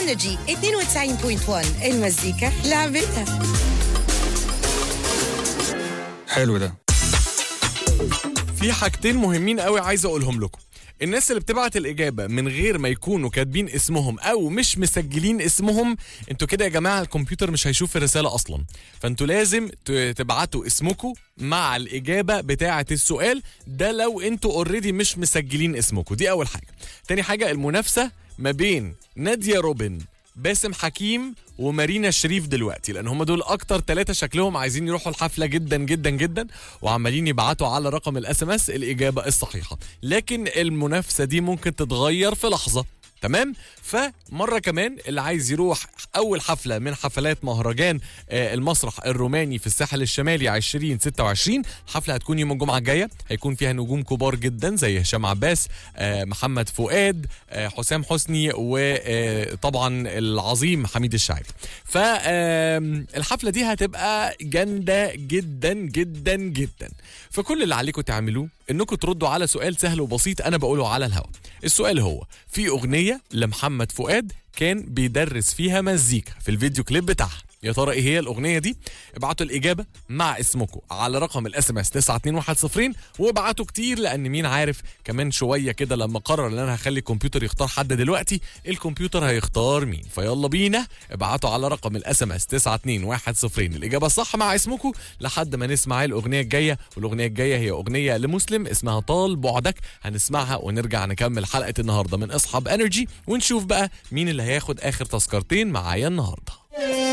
انرجي 92.1 المزيكا لعبتها حلو ده في حاجتين مهمين قوي عايز اقولهم لكم الناس اللي بتبعت الإجابة من غير ما يكونوا كاتبين اسمهم أو مش مسجلين اسمهم انتوا كده يا جماعة الكمبيوتر مش هيشوف الرسالة أصلا فانتوا لازم ت- تبعتوا اسمكم مع الإجابة بتاعة السؤال ده لو انتوا اوريدي مش مسجلين اسمكم دي أول حاجة تاني حاجة المنافسة ما بين نادية روبن باسم حكيم ومارينا شريف دلوقتي لان هم دول اكتر ثلاثه شكلهم عايزين يروحوا الحفله جدا جدا جدا وعمالين يبعتوا على رقم الاس ام اس الاجابه الصحيحه لكن المنافسه دي ممكن تتغير في لحظه تمام فمره كمان اللي عايز يروح اول حفله من حفلات مهرجان آه، المسرح الروماني في الساحل الشمالي 2026 الحفله هتكون يوم الجمعه الجايه هيكون فيها نجوم كبار جدا زي هشام عباس آه، محمد فؤاد آه، حسام حسني وطبعا العظيم حميد الشاعري فالحفله دي هتبقى جامده جدا جدا جدا فكل اللي عليكم تعملوه انكم تردوا على سؤال سهل وبسيط انا بقوله على الهواء السؤال هو في اغنيه لمحمد فؤاد كان بيدرس فيها مزيكا في الفيديو كليب بتاعها يا ترى ايه هي الاغنيه دي ابعتوا الاجابه مع اسمكم على رقم الاس ام اس 92110 وابعتوا كتير لان مين عارف كمان شويه كده لما قرر ان انا هخلي الكمبيوتر يختار حد دلوقتي الكمبيوتر هيختار مين فيلا بينا ابعتوا على رقم الاس ام اس 92110 الاجابه الصح مع اسمكم لحد ما نسمع الاغنيه الجايه والاغنيه الجايه هي اغنيه لمسلم اسمها طال بعدك هنسمعها ونرجع نكمل حلقه النهارده من اصحاب انرجي ونشوف بقى مين اللي هياخد اخر تذكرتين معايا النهارده